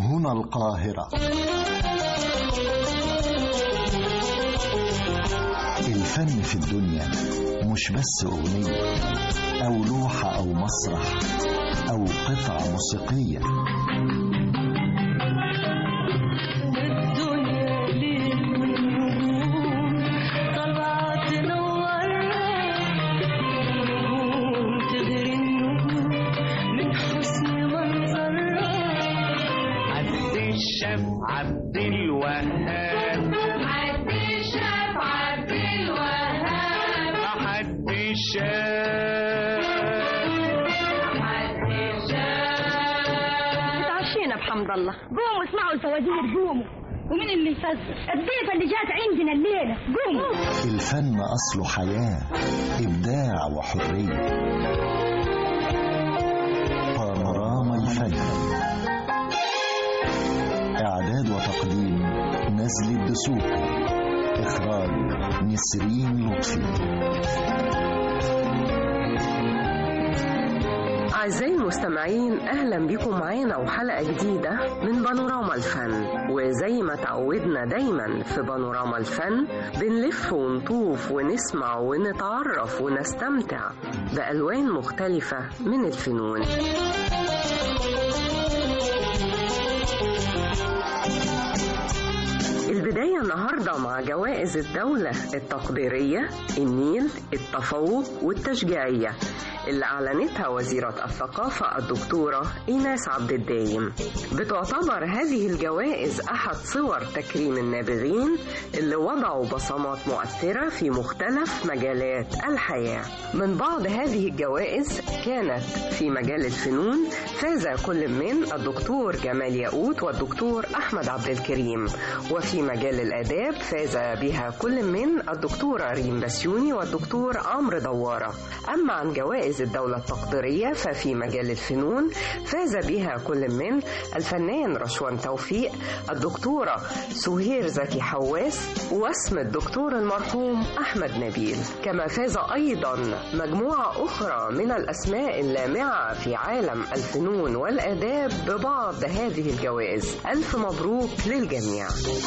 هنا القاهرة الفن في الدنيا مش بس أغنية أو لوحة أو مسرح أو قطعة موسيقية الدنيا ليل والنجوم طالعة تنورنا نجوم تغري النجوم من حسن منظرها عبد الشاف عبد الوهاب عبد الشاف عبد الوهاب عبد الشاف عبد الشاف اتعشينا بحمد الله قوموا اسمعوا الفوازير قوموا ومين اللي يفزر الضيفة اللي جات عندنا الليلة قوموا الفن أصله حياة إبداع وحرية بانوراما الفن إعداد وتقديم نزل الدسوقي إخراج نسرين لطفي أعزائي المستمعين أهلا بكم معانا وحلقة جديدة من بانوراما الفن وزي ما تعودنا دايما في بانوراما الفن بنلف ونطوف ونسمع ونتعرف ونستمتع بألوان مختلفة من الفنون البداية النهاردة مع جوائز الدولة التقديرية النيل التفوق والتشجيعية اللي أعلنتها وزيرة الثقافة الدكتورة إيناس عبد الدايم بتعتبر هذه الجوائز أحد صور تكريم النابغين اللي وضعوا بصمات مؤثرة في مختلف مجالات الحياة من بعض هذه الجوائز كانت في مجال الفنون فاز كل من الدكتور جمال ياقوت والدكتور أحمد عبد الكريم وفي مجال الآداب فاز بها كل من الدكتورة ريم بسيوني والدكتور عمرو دوارة أما عن جوائز الدولة التقديرية ففي مجال الفنون فاز بها كل من الفنان رشوان توفيق الدكتورة سهير زكي حواس واسم الدكتور المرحوم أحمد نبيل كما فاز أيضا مجموعة أخرى من الأسماء اللامعة في عالم الفنون والآداب ببعض هذه الجوائز ألف مبروك للجميع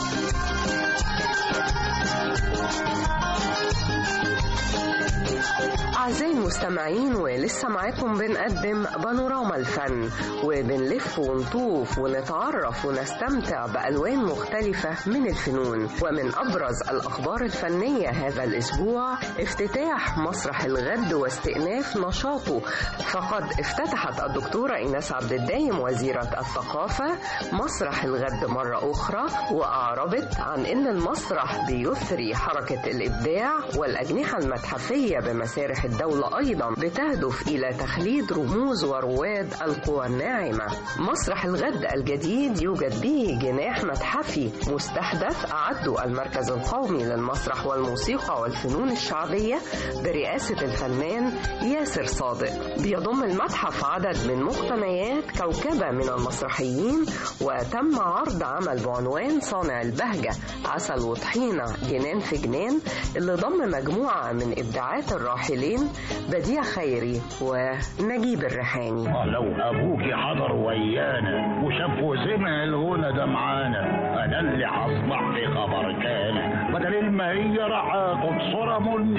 أعزائي المستمعين ولسه معاكم بنقدم بانوراما الفن وبنلف ونطوف ونتعرف ونستمتع بألوان مختلفة من الفنون ومن أبرز الأخبار الفنية هذا الأسبوع افتتاح مسرح الغد واستئناف نشاطه فقد افتتحت الدكتورة إيناس عبد الدايم وزيرة الثقافة مسرح الغد مرة أخرى وأعربت عن أن المسرح بيثري حركة الإبداع والأجنحة المتحفية بمسارح الدولة أيضا بتهدف إلى تخليد رموز ورواد القوى الناعمة مسرح الغد الجديد يوجد به جناح متحفي مستحدث أعده المركز القومي للمسرح والموسيقى والفنون الشعبية برئاسة الفنان ياسر صادق بيضم المتحف عدد من مقتنيات كوكبة من المسرحيين وتم عرض عمل بعنوان صانع البهجة عسل وطحينة جنان في جنان اللي ضم مجموعة من إبداعات الراحلين بديع خيري ونجيب الريحاني لو ابوكي حضر ويانا وشاف وسمع الغنى ده معانا انا اللي هصبح في خبر كان بدل ما هي راح اخد صوره من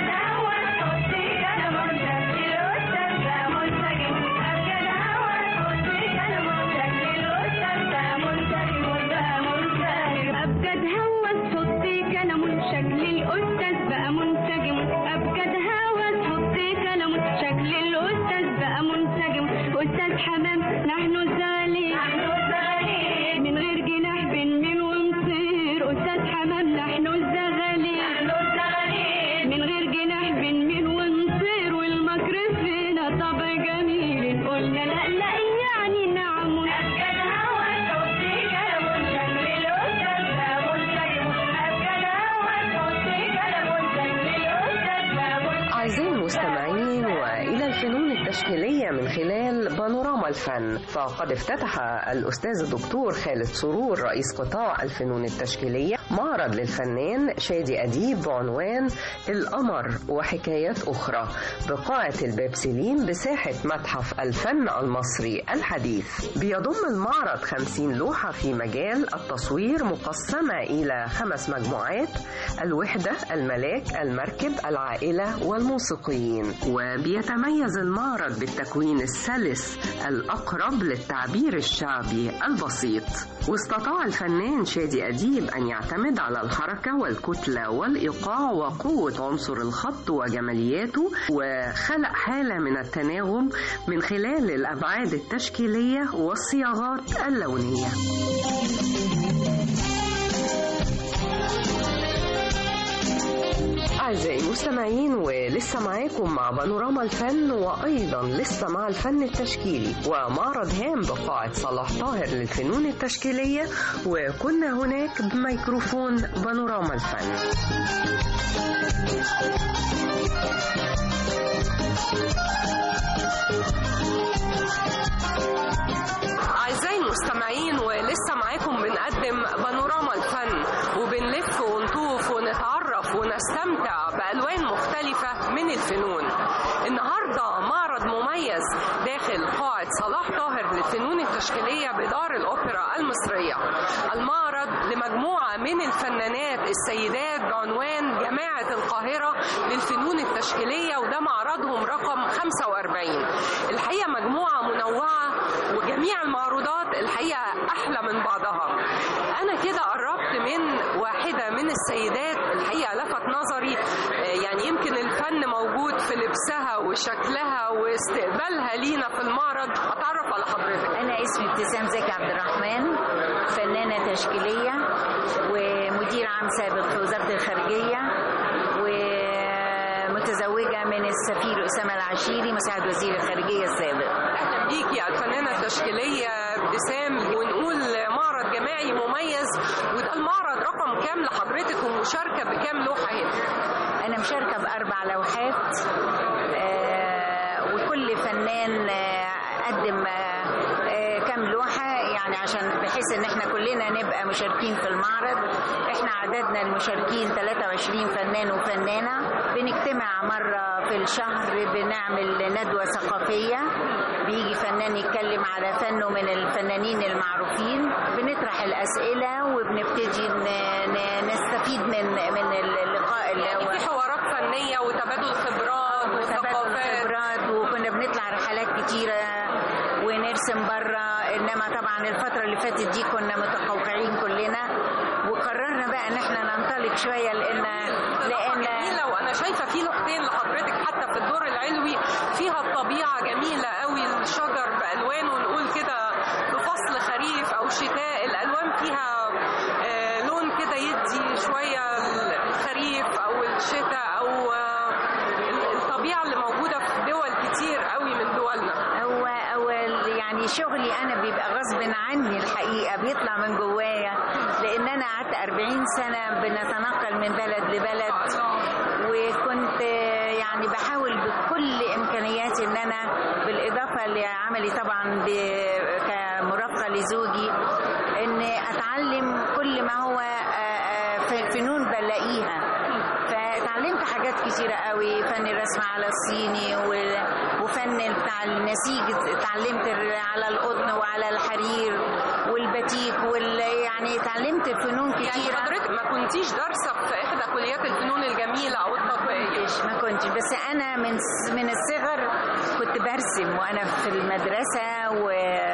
أبجد هوس صوتي كلام شكل الأستاذ بقى منسجم أبجد هوس صوتي كلام شكل الأستاذ بقى منسجم أستاذ حمام نحن الزغالين من غير جناح بنميل ونطير أستاذ حمام نحن الزغالين من غير جناح الفن فقد افتتح الأستاذ الدكتور خالد سرور رئيس قطاع الفنون التشكيلية معرض للفنان شادي أديب بعنوان القمر وحكايات أخرى بقاعة البابسلين بساحة متحف الفن المصري الحديث بيضم المعرض 50 لوحة في مجال التصوير مقسمة إلى خمس مجموعات الوحدة الملاك المركب العائلة والموسيقيين وبيتميز المعرض بالتكوين السلس الأقرب للتعبير الشعبي البسيط واستطاع الفنان شادي أديب أن يعتمد على الحركة والكتلة والإيقاع وقوة عنصر الخط وجمالياته وخلق حالة من التناغم من خلال الأبعاد التشكيلية والصياغات اللونية أعزائي المستمعين ولسه معاكم مع بانوراما الفن وأيضا لسه مع الفن التشكيلي ومعرض هام بقاعة صلاح طاهر للفنون التشكيلية وكنا هناك بميكروفون بانوراما الفن أعزائي المستمعين ولسه معاكم بنقدم بانوراما الفن وبنلف ونطوف ونتعرف ونستمتع بألوان مختلفة من الفنون النهاردة معرض مميز داخل قاعة صلاح طاهر للفنون التشكيلية بدار الأوبرا المصرية المعرض لمجموعة من الفنانات السيدات بعنوان جماعة القاهرة للفنون التشكيلية وده معرضهم رقم 45 الحقيقة مجموعة منوعة وجميع المعروضات الحقيقة أحلى من بعضها أنا كده قربت من واحدة من السيدات الحقيقة لفت نظري آه، يعني يمكن الفن موجود في لبسها وشكلها واستقبالها لينا في المعرض أتعرف على حضرتك أنا اسمي ابتسام زكي عبد الرحمن فنانة تشكيلية ومدير عام سابق في وزارة الخارجية ومتزوجة من السفير أسامة العشيري مساعد وزير الخارجية السابق أهلا بيكي على الفنانة التشكيلية ابتسام ونقول معرض جماعي مميز وده المعرض رقم كام لحضرتك ومشاركة بكام لوحة هنا أنا مشاركة بأربع لوحات آه، وكل فنان آه، قدم آه، آه، كام لوحة يعني عشان بحيث ان احنا كلنا نبقى مشاركين في المعرض احنا عددنا المشاركين 23 فنان وفنانة بنجتمع مرة في الشهر بنعمل ندوة ثقافية بيجي فنان يتكلم على فنه من الفنانين المعروفين بنطرح الأسئلة وبنبتدي ن- ن- نستفيد من من اللقاء اللي هو في حوارات فنية وتبادل خبرات تبادل وثقافات خبرات وكنا بنطلع رحلات كتيرة ونرسم بره انما طبعا الفترة اللي فاتت دي كنا متقوقعين كلنا وقررنا بقى ان احنا ننطلق شوية لان لان جميلة وأنا شايفة في لوحتين لحضرتك حتى في الدور العلوي فيها الطبيعة جميلة قوي الشجر بألوانه ونقول كده في فصل خريف أو شتاء الألوان فيها آه، لون كده يدي شوية الخريف أو الشتاء أو آه، الطبيعة اللي موجودة في دول كتير قوي من دولنا هو اول يعني شغلي انا بيبقى غصب عني الحقيقه بيطلع من جوايا لان انا قعدت 40 سنه بنتنقل من بلد لبلد وكنت يعني بحاول بكل امكانياتي ان انا بالاضافه لعملي طبعا ب- كمرافقه لزوجي ان اتعلم كل ما هو آه، آه، ف- فنون بلاقيها فتعلمت حاجات كتيرة قوي فن الرسم على الصيني و- وفن بتاع النسيج اتعلمت ال- على القطن وعلى الحرير والباتيك وال يعني اتعلمت فنون يعني كتيرة حضرتك ما كنتيش دارسة في إحدى كليات الفنون الجميلة أو التطبيقية كنتش ما كنتش بس انا من من الصغر كنت برسم وانا في المدرسه و...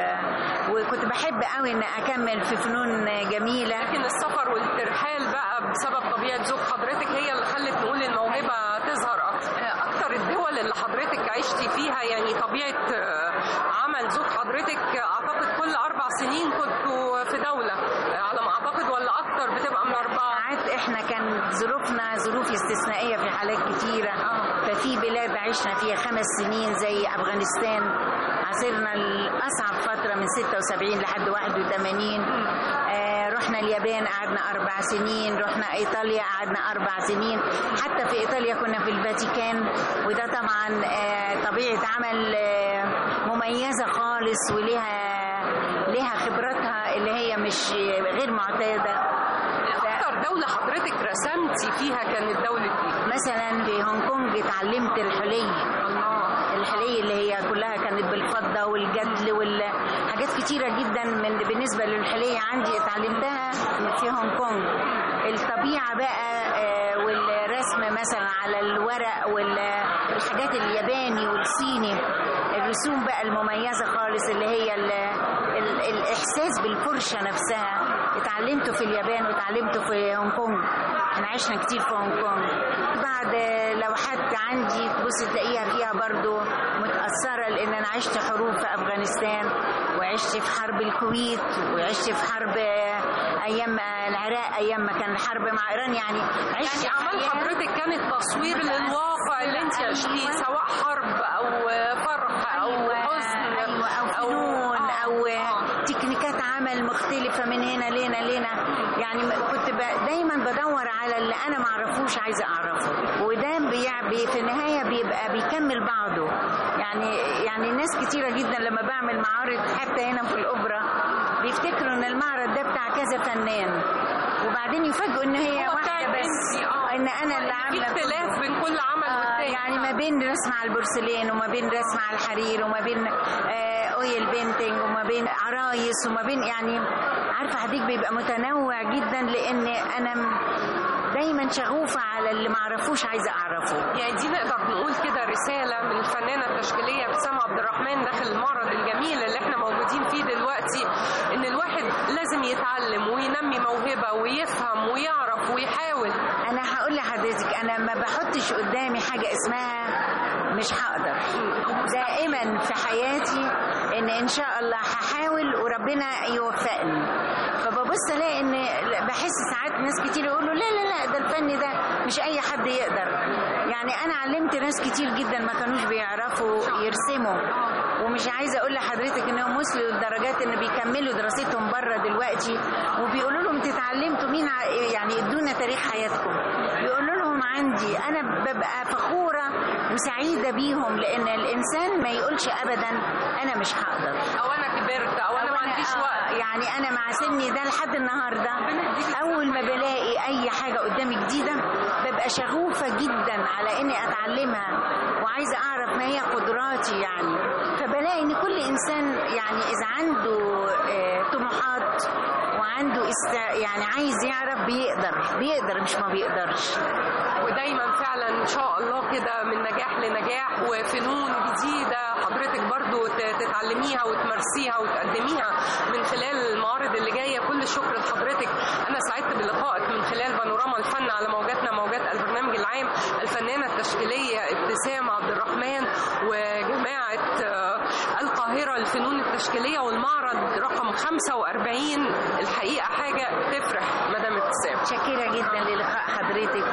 وكنت بحب قوي ان اكمل في فنون جميله لكن السفر والترحال بقى بسبب طبيعة زوج حضرتك هي اللي خلت نقول الموهبة تظهر أكتر أكتر الدول اللي حضرتك عشتي فيها يعني طبيعة آه، عمل زوج حضرتك أعتقد كل أربع سنين كنتوا في دولة آه، على ما أعتقد ولا أكتر بتبقى من أربعة ساعات احنا كان ظروفنا ظروف استثنائيه في حالات كتيره ففي بلاد عشنا فيها خمس سنين زي افغانستان عاصرنا الاصعب فتره من 76 لحد 81 آه رحنا رحنا اليابان قعدنا أربع سنين رحنا إيطاليا قعدنا أربع سنين حتى في إيطاليا كنا في الفاتيكان وده طبعا آه، طبيعة عمل آه، مميزة خالص ولها لها خبراتها اللي هي مش غير معتادة اكتر دولة حضرتك رسمتي فيها كانت دولة ايه؟ مثلا في هونج كونج اتعلمت الحلي الحلي اللي هي كلها كانت بالفضة والجدل والحاجات كتيرة جدا من بالنسبة للحلي عندي اتعلمتها في هونج كونج الطبيعة بقى آه، والرسم مثلا على الورق والحاجات الياباني والصيني الرسوم بقى المميزة خالص اللي هي ال ال الإحساس بالفرشة نفسها اتعلمته في اليابان واتعلمته في هونج كونج احنا عشنا كتير في هونج كونج بعد لوحات عندي تبص تلاقيها فيها برضو متأثرة لأن أنا عشت حروب في أفغانستان وعشت في حرب الكويت وعشت في حرب أيام العراق أيام ما كان الحرب مع إيران يعني عشت يعني أعمال حياة- حضرتك كانت تصوير للواقع اللي انت عشتيه سواء حرب أو فرح أو حزن أيوة أو فنون آه، أو آه. تكنيكات عمل مختلفة من هنا لهنا لهنا يعني م- كنت ب- دايما بدور على اللي أنا معرفوش عايزة أعرفه وده بيع- بي في النهاية بيبقى بيكمل بعضه يعني يعني ناس كتيرة جدا لما بعمل معارض حتى هنا في الأوبرا بيفتكروا إن المعرض ده بتاع كذا فنان وبعدين يفاجئوا إن هي هو واحدة بتاعك بس انتي، آه. إن أنا اللي في عاملة اختلاف كله. بين كل عمل آه، والتاني يعني ما بين رسم على البورسلين وما بين رسم على الحرير وما بين آه، اويل بينتنج وما بين عرايس وما بين يعني عارفه حضرتك بيبقى متنوع جدا لان انا م- دايما شغوفه على اللي ما اعرفوش عايزه اعرفه يعني دي نقدر نقول كده رسالة من الفنانة التشكيلية ابتسام عبد الرحمن داخل المعرض الجميل اللي احنا موجودين فيه دلوقتي ان الواحد لازم يتعلم وينمي موهبة ويفهم ويعرف ويحاول انا هقول لحضرتك انا ما بحطش قدامي حاجه اسمها مش هقدر دائما في حياتي ان ان شاء الله هحاول وربنا يوفقني فببص الاقي ان بحس ساعات ناس كتير يقولوا لا لا لا ده الفن ده مش اي حد يقدر يعني انا علمت ناس كتير جدا ما كانوش بيعرفوا يرسموا ومش عايزه اقول لحضرتك انهم وصلوا لدرجات ان بيكملوا دراستهم بره دلوقتي وبيقولوا لهم تتعلمتوا مين ع- يعني ادونا تاريخ حياتكم بيقولوا لهم عندي انا ببقى فخوره وسعيده بيهم لان الانسان ما يقولش ابدا انا مش هقدر او انا كبرت او انا ما عنديش آه، وقت يعني انا مع سني ده لحد النهارده اول ما بلاقي اي حاجه قدامي جديده ببقى شغوفه جدا على اني اتعلمها وعايزه اعرف ما هي قدراتي يعني فبلاقي ان كل انسان يعني اذا عنده آه، طموحات وعنده است... يعني عايز يعرف بيقدر بيقدر مش ما بيقدرش ودايما فعلا ان شاء الله كده من نجاح لنجاح وفنون جديده حضرتك برضو ت- تتعلميها وتمارسيها وتقدميها من خلال المعارض اللي جايه كل الشكر لحضرتك انا سعدت بلقائك من خلال بانوراما الفن على موجاتنا موجات البرنامج العام الفنانه التشكيليه ابتسام عبد الرحمن وجماعه آه، القاهره الفنون التشكيليه والمعرض رقم 45 الحقيقه حاجه تفرح مدام ابتسام متشكرة جدا للقاء حضرتك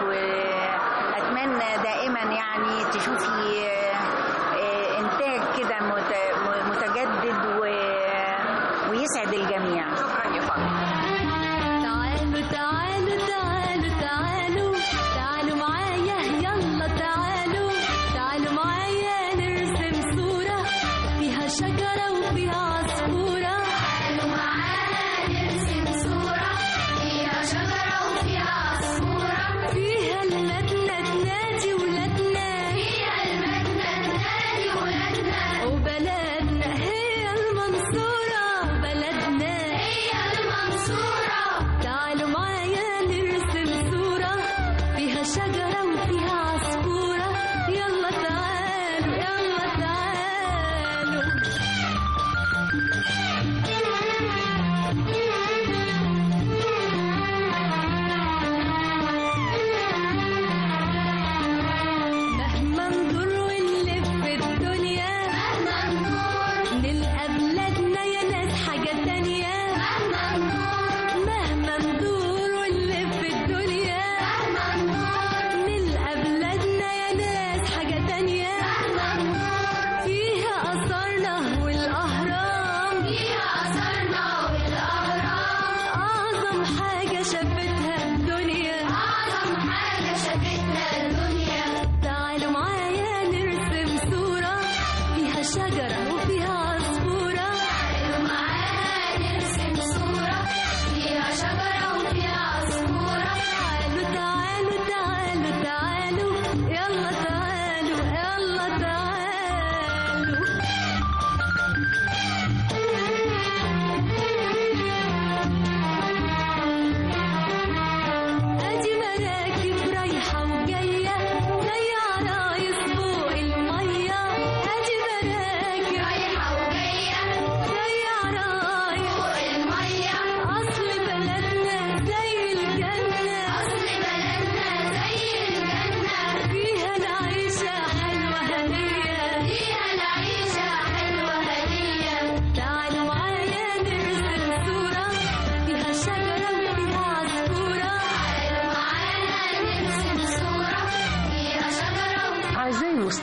وأتمنى دائما يعني تشوفي آه، آه، إنتاج كده مت- م- متجدد و- ويسعد الجميع شكرا يا فندم تعالوا تعالوا تعالوا تعالوا تعالوا معايا يلا تعالوا تعالوا معايا نرسم صورة فيها شجرة وفيها عصفورة تعالوا معانا نرسم صورة فيها شجرة وفيها عصفورة فيها المدنة تنادي ولادنا فيها المدنة تنادي ولادنا وبلدنا هي المنصورة بلدنا هي المنصورة تعالوا معايا نرسم صورة فيها شجرة وفيها عصفورة يلا تعالوا يلا تعالوا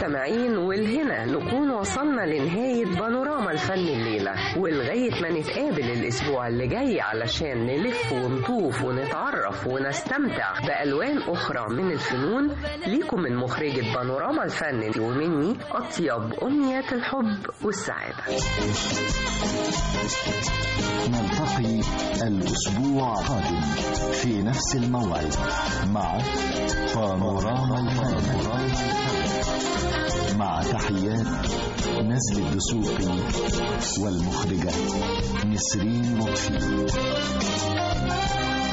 مستمعين والهنا نكون وصلنا لنهاية بانوراما الفن الليلة ولغاية ما نتقابل الأسبوع اللي جاي علشان نلف ونطوف ونتعرف ونستمتع بألوان أخرى من الفنون ليكم من مخرجة بانوراما الفن ومني أطيب أمنيات الحب والسعادة نلتقي الأسبوع القادم في نفس الموعد مع بانوراما الفن مع تحيات نزل الدسوقي والمخرجة نسرين لطفي